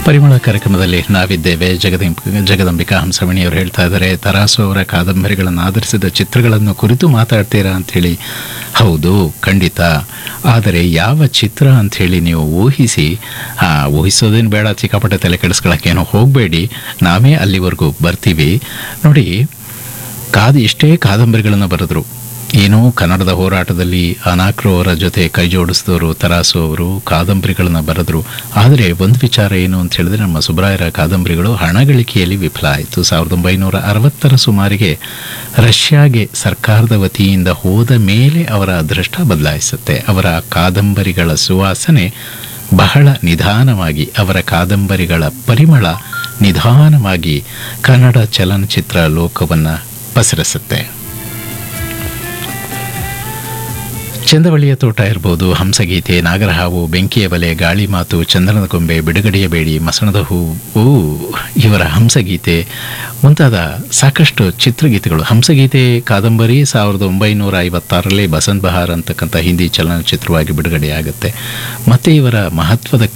ಪರಿಮಳ ಕಾರ್ಯಕ್ರಮದಲ್ಲಿ ನಾವಿದ್ದೇವೆ ಜಗದಂಬ ಜಗದಂಬಿಕಾ ಹಂಸಮಣಿಯವರು ಹೇಳ್ತಾ ಇದ್ದಾರೆ ತರಾಸು ಅವರ ಕಾದಂಬರಿಗಳನ್ನು ಆಧರಿಸಿದ ಚಿತ್ರಗಳನ್ನು ಕುರಿತು ಮಾತಾಡ್ತೀರಾ ಅಂಥೇಳಿ ಹೌದು ಖಂಡಿತ ಆದರೆ ಯಾವ ಚಿತ್ರ ಅಂಥೇಳಿ ನೀವು ಊಹಿಸಿ ಆ, ಊಹಿಸೋದೇನು ಬೇಡ ಸಿಕ್ಕಾಪಟ್ಟೆ ತಲೆ ಕೆಡಿಸ್ಕೊಳ್ಳೋಕ್ಕೇನೋ ಹೋಗಬೇಡಿ ನಾವೇ ಅಲ್ಲಿವರೆಗೂ ಬರ್ತೀವಿ ನೋಡಿ ಕಾದ ಇಷ್ಟೇ ಕಾದಂಬರಿಗಳನ್ನು ಬರೆದ್ರು ಏನು ಕನ್ನಡದ ಹೋರಾಟದಲ್ಲಿ ಅನಾಕ್ರು ಅವರ ಜೊತೆ ಕೈ ಜೋಡಿಸಿದವರು ತರಾಸು ಅವರು ಕಾದಂಬರಿಗಳನ್ನು ಬರೆದ್ರು ಆದರೆ ಒಂದು ವಿಚಾರ ಏನು ಅಂತ ಹೇಳಿದ್ರೆ ನಮ್ಮ ಸುಬ್ರಾಯರ ಕಾದಂಬರಿಗಳು ಹಣ ಗಳಿಕೆಯಲ್ಲಿ ವಿಫಲ ಆಯಿತು ಸಾವಿರದ ಒಂಬೈನೂರ ಅರವತ್ತರ ಸುಮಾರಿಗೆ ರಷ್ಯಾಗೆ ಸರ್ಕಾರದ ವತಿಯಿಂದ ಹೋದ ಮೇಲೆ ಅವರ ಅದೃಷ್ಟ ಬದಲಾಯಿಸುತ್ತೆ ಅವರ ಕಾದಂಬರಿಗಳ ಸುವಾಸನೆ ಬಹಳ ನಿಧಾನವಾಗಿ ಅವರ ಕಾದಂಬರಿಗಳ ಪರಿಮಳ ನಿಧಾನವಾಗಿ ಕನ್ನಡ ಚಲನಚಿತ್ರ ಲೋಕವನ್ನು ಪಸರಿಸುತ್ತೆ ಚಂದವಳ್ಳಿಯ ತೋಟ ಇರ್ಬೋದು ಹಂಸಗೀತೆ ನಾಗರಹಾವು ಬೆಂಕಿಯ ಬಲೆ ಗಾಳಿ ಮಾತು ಚಂದನದ ಗೊಂಬೆ ಬಿಡುಗಡೆಯ ಬೇಡಿ ಮಸಣದ ಹೂವು ಇವರ ಹಂಸಗೀತೆ ಮುಂತಾದ ಸಾಕಷ್ಟು ಚಿತ್ರಗೀತೆಗಳು ಹಂಸಗೀತೆ ಕಾದಂಬರಿ ಸಾವಿರದ ಒಂಬೈನೂರ ಐವತ್ತಾರರಲ್ಲಿ ಬಸಂತ್ ಬಹಾರ್ ಅಂತಕ್ಕಂಥ ಹಿಂದಿ ಚಲನಚಿತ್ರವಾಗಿ ಬಿಡುಗಡೆಯಾಗುತ್ತೆ ಮತ್ತು ಇವರ ಮಹತ್ವದ